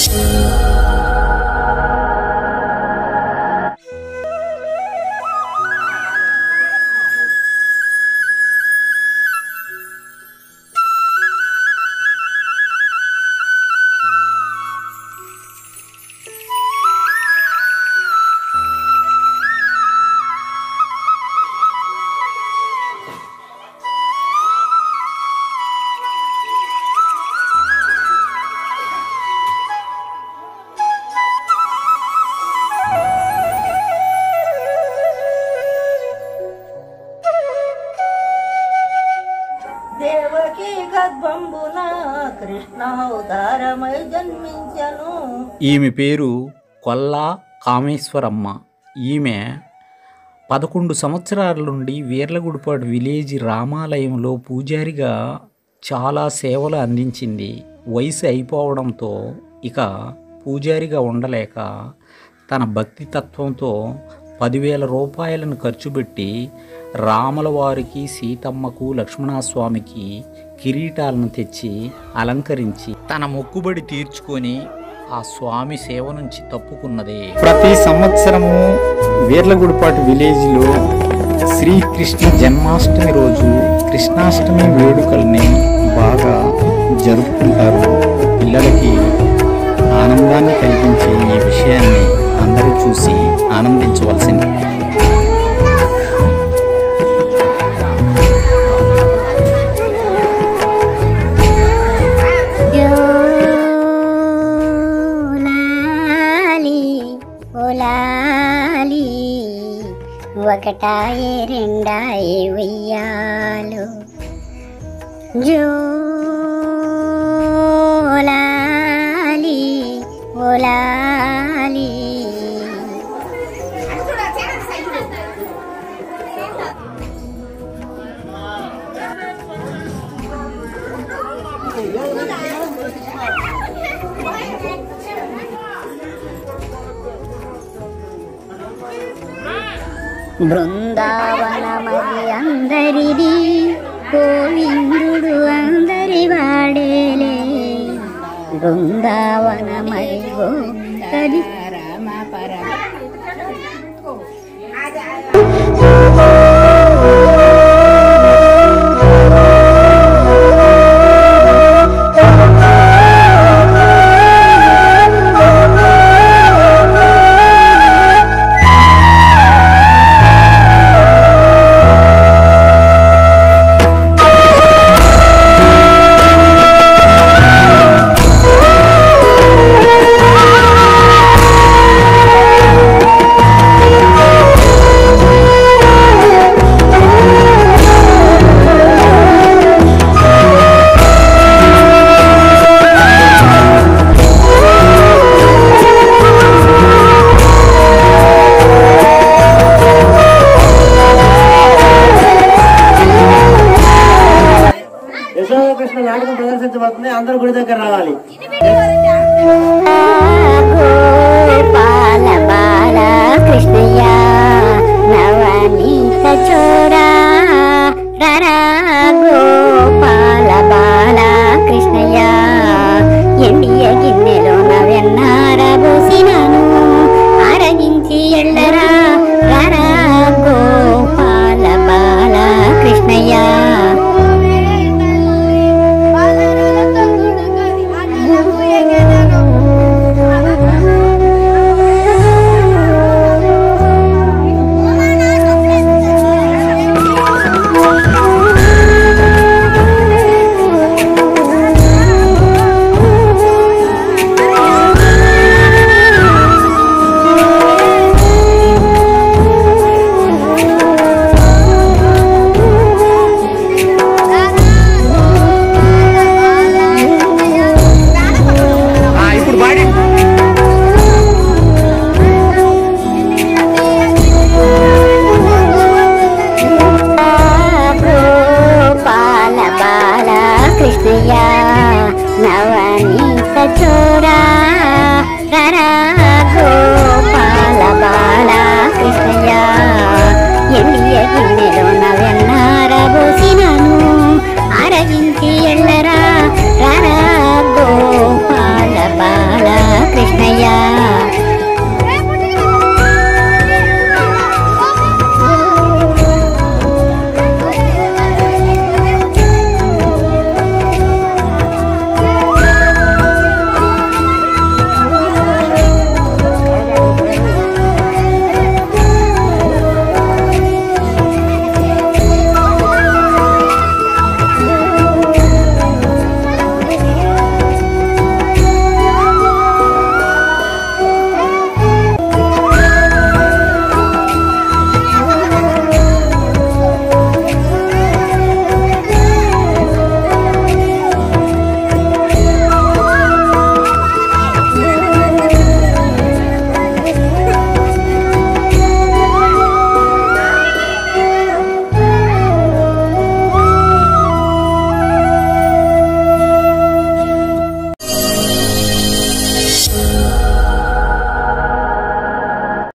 దేవకి గర్భంబున కృష్ణ అవతారమై జన్మించను ఈమె పేరు కొల్లా కామేశ్వరమ్మ ఈమె పదకొండు సంవత్సరాల నుండి వీర్లగుడిపాడు విలేజ్ రామాలయంలో పూజారిగా చాలా సేవలు అందించింది వయసు అయిపోవడంతో ఇక పూజారిగా ఉండలేక తన భక్తి తత్వంతో పదివేల రూపాయలను ఖర్చు పెట్టి రాముల వారికి సీతమ్మకు లక్ష్మణస్వామికి కిరీటాలను తెచ్చి అలంకరించి తన మొక్కుబడి తీర్చుకొని ఆ స్వామి సేవ నుంచి తప్పుకున్నదే ప్రతి సంవత్సరము వీర్లగుడిపాటి విలేజ్లో శ్రీకృష్ణ జన్మాష్టమి రోజు కృష్ణాష్టమి వేడుకల్ని బాగా జరుపుకుంటారు పిల్లలకి ఆనందాన్ని కలిగించే ఈ విషయాన్ని అందరూ చూసి ఆనందించవలసింది జోలాలి ఓలాలి ఒకటాయే రెండాయే ఉయ్యాలు జోలాలి ఓలాలి బృందావనమది అందరిది గోవిందుడు అందరి వాడేలే బృందావనమది గోవిందరి యశోకృష్ణ నాటకం ప్రదర్శించబడుతుంది అందరూ గుడి దగ్గర రావాలి గోపాల బాల కృష్ణయ్య నవనీత చోరా రరా గోపాల బాల కృష్ణయ్య ఎండియ గిన్నెలోన వెన్నార పోసినాను అరగించి ఎళ్ళరా రరా గోపాల బాల కృష్ణయ్య ఇప్పుడు బాడీ గోపాల బాల కృష్ణయ్య నవనీత చోరా రరా